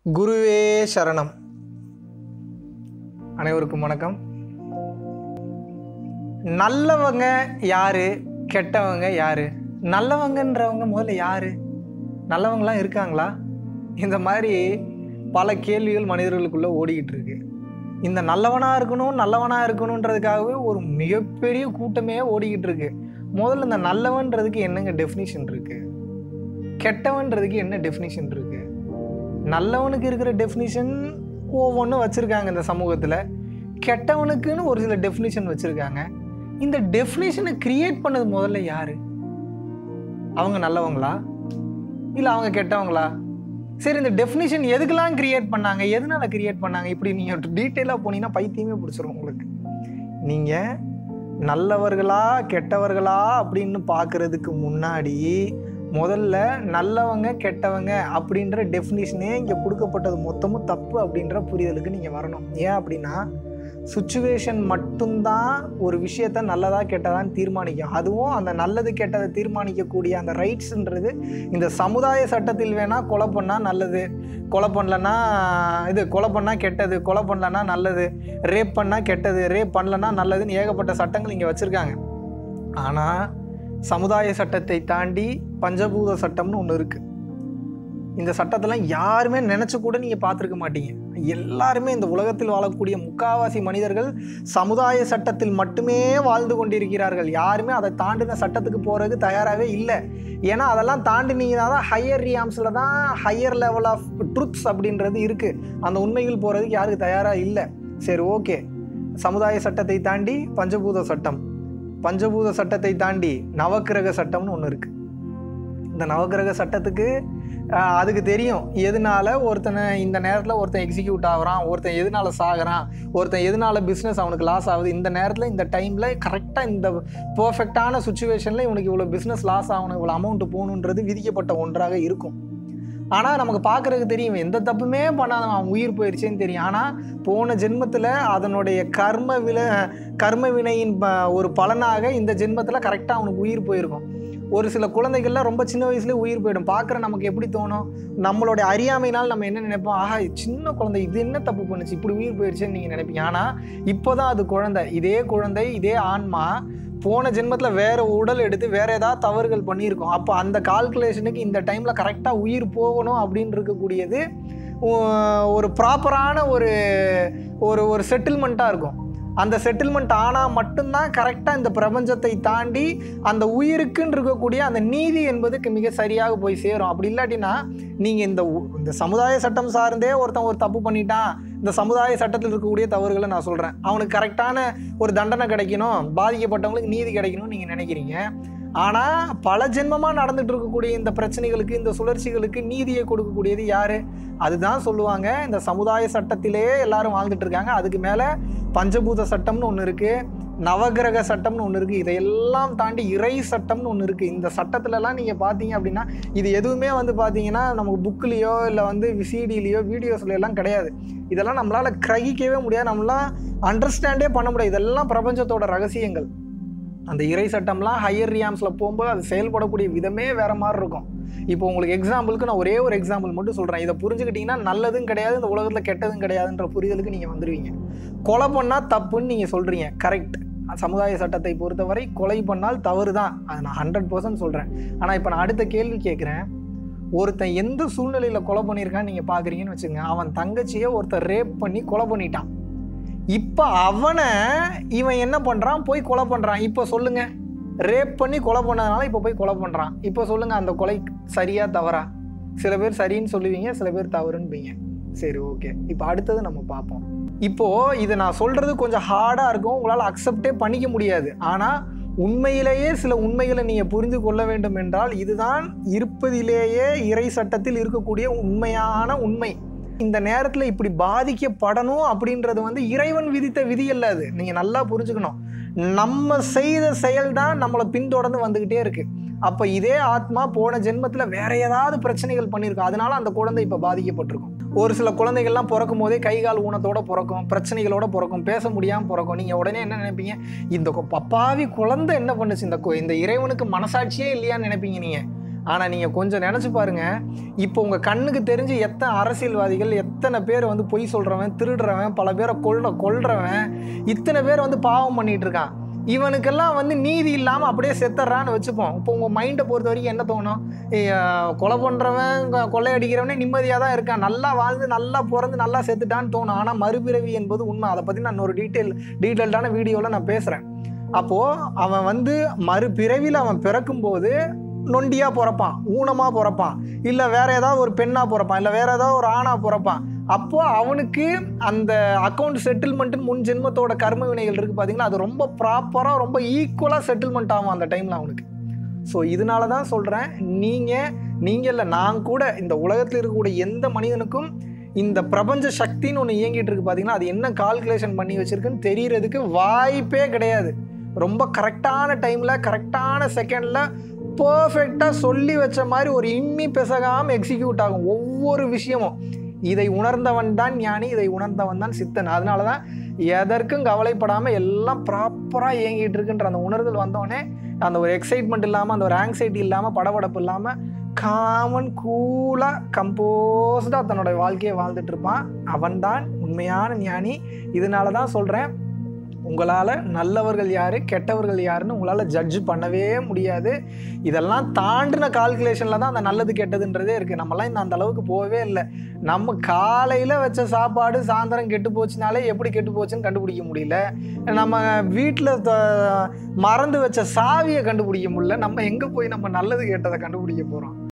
குருவே சரணம் அனைவருக்கும் வணக்கம் நல்லவங்க யாரு கெட்டவங்க யாரு நல்லவங்கன்றவங்க முதல்ல யாரு நல்லவங்களாம் இருக்காங்களா இந்த மாதிரி பல கேள்விகள் மனிதர்களுக்குள்ள ஓடிக்கிட்டு இருக்கு இந்த நல்லவனா இருக்கணும் நல்லவனா இருக்கணுன்றதுக்காகவே ஒரு மிகப்பெரிய கூட்டமே ஓடிக்கிட்டு இருக்கு முதல்ல இந்த நல்லவன்றதுக்கு என்னங்க டெஃபினிஷன் இருக்கு கெட்டவன்றதுக்கு என்ன டெஃபினிஷன் இருக்கு நல்லவனுக்கு இருக்கிற டெஃபினிஷன் ஒவ்வொன்றும் வச்சுருக்காங்க இந்த சமூகத்தில் கெட்டவனுக்குன்னு ஒரு சில டெஃபினிஷன் வச்சுருக்காங்க இந்த டெஃபினிஷனை கிரியேட் பண்ணது முதல்ல யாரு அவங்க நல்லவங்களா இல்லை அவங்க கெட்டவங்களா சரி இந்த டெஃபினிஷன் எதுக்கெல்லாம் கிரியேட் பண்ணாங்க எதனால கிரியேட் பண்ணாங்க இப்படி நீங்கள் டீட்டெயிலாக போனீங்கன்னா பைத்தியமே பிடிச்சிரும் உங்களுக்கு நீங்கள் நல்லவர்களா கெட்டவர்களா அப்படின்னு பார்க்கறதுக்கு முன்னாடி முதல்ல நல்லவங்க கெட்டவங்க அப்படின்ற டெஃபினிஷனே இங்கே கொடுக்கப்பட்டது மொத்தமும் தப்பு அப்படின்ற புரிதலுக்கு நீங்கள் வரணும் ஏன் அப்படின்னா சுச்சுவேஷன் மட்டும்தான் ஒரு விஷயத்த நல்லதா கெட்டதான்னு தீர்மானிக்கும் அதுவும் அந்த நல்லது கெட்டதை தீர்மானிக்கக்கூடிய அந்த ரைட்ஸ்ன்றது இந்த சமுதாய சட்டத்தில் வேணால் கொலை பண்ணால் நல்லது கொலை பண்ணலன்னா இது கொலை பண்ணால் கெட்டது கொலை பண்ணலன்னா நல்லது ரேப் பண்ணால் கெட்டது ரேப் பண்ணலன்னா நல்லதுன்னு ஏகப்பட்ட சட்டங்கள் இங்கே வச்சுருக்காங்க ஆனால் சமுதாய சட்டத்தை தாண்டி பஞ்சபூத சட்டம்னு ஒன்று இருக்குது இந்த சட்டத்தெல்லாம் யாருமே நினச்சி கூட நீங்கள் பார்த்துருக்க மாட்டீங்க எல்லாருமே இந்த உலகத்தில் வாழக்கூடிய முக்காவாசி மனிதர்கள் சமுதாய சட்டத்தில் மட்டுமே வாழ்ந்து கொண்டிருக்கிறார்கள் யாருமே அதை தாண்டின சட்டத்துக்கு போகிறதுக்கு தயாராகவே இல்லை ஏன்னா அதெல்லாம் தாண்டினீங்கன்னா தான் ஹையர் ரியாம்ஸில் தான் ஹையர் லெவல் ஆஃப் ட்ருத்ஸ் அப்படின்றது இருக்குது அந்த உண்மைகள் போகிறதுக்கு யாருக்கு தயாராக இல்லை சரி ஓகே சமுதாய சட்டத்தை தாண்டி பஞ்சபூத சட்டம் பஞ்சபூத சட்டத்தை தாண்டி நவக்கிரக சட்டம்னு ஒன்று இருக்குது இந்த நவக்கிரக சட்டத்துக்கு ஆஹ், அதுக்கு தெரியும் எதனால ஒருத்தனை இந்த நேரத்தில் ஒருத்தன் எக்ஸிக்யூட் ஆகுறான் ஒருத்தன் எதனால சாகுறான் ஒருத்தன் எதனால பிஸ்னஸ் அவனுக்கு லாஸ் ஆகுது இந்த நேரத்தில் இந்த டைமில் கரெக்டாக இந்த பர்ஃபெக்டான சுச்சுவேஷனில் இவனுக்கு இவ்வளோ பிஸ்னஸ் லாஸ் ஆகணும் இவ்வளோ அமௌண்ட் போகணுன்றது விதிக்கப்பட்ட ஒன்றாக இருக்கும் ஆனால் நமக்கு பார்க்குறதுக்கு தெரியும் எந்த தப்புமே பண்ணாதவன் அவன் உயிர் போயிடுச்சேன்னு தெரியும் ஆனால் போன ஜென்மத்தில் அதனுடைய கர்ம வில கர்ம வினையின் ப- ஒரு பலனாக இந்த ஜென்மத்தில் கரெக்டாக அவனுக்கு உயிர் போயிருக்கும் ஒரு சில குழந்தைகள்லாம் ரொம்ப சின்ன வயசுலேயே உயிர் போயிடும் பார்க்குற நமக்கு எப்படி தோணும் நம்மளுடைய அறியாமையினால் நம்ம என்ன நினைப்போம் ஆஹா சின்ன குழந்தை இது என்ன தப்பு பண்ணுச்சு இப்படி உயிர் போயிடுச்சுன்னு நீங்கள் நினைப்பீங்க ஆனால் இப்போ தான் அது குழந்தை இதே குழந்தை இதே ஆன்மா போன ஜென்மத்தில் வேற உடல் எடுத்து வேற ஏதாவது தவறுகள் பண்ணியிருக்கோம் அப்போ அந்த கால்குலேஷனுக்கு இந்த டைமில் கரெக்டாக உயிர் போகணும் அப்படின்னு இருக்கக்கூடியது ஒ- ஒரு ப்ராப்பரான ஒரு ஒரு ஒரு செட்டில்மெண்ட்டாக இருக்கும் அந்த செட்டில்மெண்ட் ஆனால் மட்டும்தான் கரெக்டாக இந்த பிரபஞ்சத்தை தாண்டி அந்த உயிருக்குன்னு இருக்கக்கூடிய அந்த நீதி என்பதுக்கு மிக சரியாக போய் சேரும் அப்படி இல்லாட்டினா நீங்கள் இந்த உ- இந்த சமுதாய சட்டம் சார்ந்தே ஒருத்தன் ஒரு தப்பு பண்ணிட்டான் இந்த சமுதாய சட்டத்தில் இருக்கக்கூடிய தவறுகளை நான் சொல்கிறேன் அவனுக்கு கரெக்டான ஒரு தண்டனை கிடைக்கணும் பாதிக்கப்பட்டவங்களுக்கு நீதி கிடைக்கணும்னு நீங்கள் நினைக்கிறீங்க ஆனால் பல ஜென்மமாக நடந்துட்டு இருக்கக்கூடிய இந்த பிரச்சனைகளுக்கு இந்த சுழற்சிகளுக்கு நீதியை கொடுக்கக்கூடியது யாரு அதுதான் சொல்லுவாங்க இந்த சமுதாய சட்டத்திலே எல்லாரும் வாழ்ந்துட்டு இருக்காங்க அதுக்கு மேலே பஞ்சபூத சட்டம்னு ஒன்று இருக்குது நவகிரக சட்டம்னு ஒன்று இருக்குது இதையெல்லாம் தாண்டி இறை சட்டம்னு ஒன்று இருக்குது இந்த சட்டத்திலலாம் நீங்கள் பார்த்தீங்க அப்படின்னா இது எதுவுமே வந்து பார்த்தீங்கன்னா நமக்கு புக்லேயோ இல்லை வந்து சிடிலேயோ வீடியோஸ்ல எல்லாம் கிடையாது இதெல்லாம் நம்மளால் கிரகிக்கவே முடியாது நம்மளாம் அண்டர்ஸ்டாண்டே பண்ண முடியாது இதெல்லாம் பிரபஞ்சத்தோட ரகசியங்கள் அந்த இறை சட்டம்லாம் ஹையர் ரியாம்ஸில் போகும்போது அது செயல்படக்கூடிய விதமே வேற மாதிரி இருக்கும் இப்போ உங்களுக்கு எக்ஸாம்பிளுக்கு நான் ஒரே ஒரு எக்ஸாம்பிள் மட்டும் சொல்கிறேன் இதை புரிஞ்சுக்கிட்டீங்கன்னா நல்லதும் கிடையாது இந்த உலகத்தில் கெட்டதும் கிடையாதுன்ற புரிதலுக்கு நீங்கள் வந்துடுவீங்க கொலை பண்ணால் தப்புன்னு நீங்கள் சொல்கிறீங்க கரெக்ட் சமுதாய சட்டத்தை பொறுத்தவரை கொலை பண்ணால் தவறு தான் அதை நான் ஹண்ட்ரட் பர்சன்ட் சொல்கிறேன் ஆனால் இப்போ நான் அடுத்த கேள்வி கேட்குறேன் ஒருத்தன் எந்த சூழ்நிலையில் கொலை பண்ணியிருக்கான்னு நீங்கள் பார்க்குறீங்கன்னு வச்சுங்க அவன் தங்கச்சியை ஒருத்தன் ரேப் பண்ணி கொலை பண்ணிட்டான் இப்போ அவனை இவன் என்ன பண்ணுறான் போய் கொலை பண்ணுறான் இப்போ சொல்லுங்க ரேப் பண்ணி கொலை பண்ணதுனால இப்போ போய் கொலை பண்ணுறான் இப்போ சொல்லுங்க அந்த கொலை சரியா தவறா சில பேர் சரின்னு சொல்லுவீங்க சில பேர் தவறுன்பீங்க சரி ஓகே இப்போ அடுத்தது நம்ம பார்ப்போம் இப்போ இதை நான் சொல்றது கொஞ்சம் ஹார்டாக இருக்கும் உங்களால் அக்செப்டே பண்ணிக்க முடியாது ஆனால் உண்மையிலேயே சில உண்மைகளை நீங்கள் புரிந்து கொள்ள வேண்டும் என்றால் இதுதான் இருப்பதிலேயே இறை சட்டத்தில் இருக்கக்கூடிய உண்மையான உண்மை இந்த நேரத்தில் இப்படி பாதிக்கப்படணும் அப்படின்றது வந்து இறைவன் விதித்த விதி அல்ல அது நீங்கள் நல்லா புரிஞ்சுக்கணும் நம்ம செய்த செயல் தான் நம்மளை பின்தொடர்ந்து வந்துக்கிட்டே இருக்கு அப்போ இதே ஆத்மா போன ஜென்மத்தில் வேற ஏதாவது பிரச்சனைகள் பண்ணியிருக்கும் அதனால அந்த குழந்தை இப்போ பாதிக்கப்பட்டிருக்கும் ஒரு சில குழந்தைகள்லாம் பிறக்கும் போதே கை கால் ஊனத்தோட பிறக்கும் பிரச்சனைகளோட பிறக்கும் பேச முடியாமல் பிறக்கும் நீங்கள் உடனே என்ன நினைப்பீங்க இந்த கொ- பப்பாவி குழந்தை என்ன பண்ணுச்சு இந்த கொ- இந்த இறைவனுக்கு மனசாட்சியே இல்லையான்னு நினைப்பீங்க நீங்கள் ஆனால் நீங்கள் கொஞ்சம் நினச்சி பாருங்க இப்போ உங்கள் கண்ணுக்கு தெரிஞ்சு எத்தனை அரசியல்வாதிகள் எத்தனை பேர் வந்து பொய் சொல்கிறவன் திருடுறவன் பல பேரை கொல்ற கொல்றவன் இத்தனை பேர் வந்து பாவம் பண்ணிட்டு இருக்கான் இவனுக்கெல்லாம் வந்து நீதி இல்லாமல் அப்படியே செத்துறான்னு வச்சுப்போம் இப்போ உங்கள் மைண்டை பொறுத்த வரைக்கும் என்ன தோணும் ஏய், ஆஹ், கொலை பண்ணுறவன் கொள்ளை அடிக்கிறவனே நிம்மதியாக தான் இருக்கான் நல்லா வாழ்ந்து நல்லா பிறந்து நல்லா செத்துட்டான்னு தோணும் ஆனால் மறுபிறவி என்பது உண்மை அதை பற்றி நான் இன்னொரு டீட்டெயில் டீட்டெயில்டான வீடியோவில் நான் பேசுகிறேன் அப்போது அவன் வந்து மறுபிறவியில் அவன் பிறக்கும்போது நொண்டியாக பிறப்பான் ஊனமாக பிறப்பான் இல்லை வேற ஏதாவது ஒரு பெண்ணாக பிறப்பான் இல்லை வேற ஏதாவது ஒரு ஆணாக பிறப்பான் அப்போ அவனுக்கு அந்த அக்கௌண்ட் செட்டில்மெண்ட்டுன்னு முன் ஜென்மத்தோட கர்ம வினைகள் இருக்குது பார்த்தீங்களா அது ரொம்ப ப்ராப்பராக ரொம்ப ஈக்குவலாக செட்டில்மெண்ட் ஆகும் அந்த டைமில் அவனுக்கு ஸோ இதனால தான் சொல்கிறேன் நீங்கள் நீங்கள் இல்லை நான் கூட இந்த உலகத்தில் இருக்கக்கூடிய எந்த மனிதனுக்கும் இந்த பிரபஞ்ச சக்தின்னு ஒன்று இயங்கிட்டு இருக்கு பார்த்தீங்கன்னா அது என்ன கால்குலேஷன் பண்ணி வச்சிருக்குன்னு தெரியறதுக்கு வாய்ப்பே கிடையாது ரொம்ப கரெக்டான டைமில் கரெக்டான செகண்டில் பர்ஃபெக்டாக சொல்லி வச்ச மாதிரி ஒரு இம்மி பெசகாமல் எக்ஸிக்யூட் ஆகும் ஒவ்வொரு விஷயமும் இதை உணர்ந்தவன் தான் ஞானி இதை உணர்ந்தவன் தான் சித்தன் அதனால தான் எதற்கும் கவலைப்படாமல் எல்லாம் ப்ராப்பராக இயங்கிட்டு இருக்குன்ற அந்த உணர்தல் வந்தோடனே அந்த ஒரு எக்ஸைட்மெண்ட் இல்லாமல் அந்த ஒரு ஆங்ஸைட்டி இல்லாமல் படபடப்பு இல்லாமல் காமன் கூலாக கம்போஸ்டாக தன்னோட வாழ்க்கையை வாழ்ந்துட்டு இருப்பான் அவன்தான் உண்மையான ஞானி இதனால தான் சொல்கிறேன் உங்களால் நல்லவர்கள் யார் கெட்டவர்கள் யாருன்னு உங்களால் ஜட்ஜ் பண்ணவே முடியாது இதெல்லாம் தாண்டின கால்குலேஷனில் தான் அந்த நல்லது கெட்டதுன்றதே இருக்குது நம்மலாம் இந்த அந்த அளவுக்கு போகவே இல்லை நம்ம காலையில் வச்ச சாப்பாடு சாயந்தரம் கெட்டு போச்சுனாலே எப்படி கெட்டு போச்சுன்னு கண்டுபிடிக்க முடியல நம்ம வீட்டில் மறந்து வச்ச சாவியை கண்டுபிடிக்க முடியல நம்ம எங்கே போய் நம்ம நல்லது கெட்டதை கண்டுபிடிக்க போகிறோம்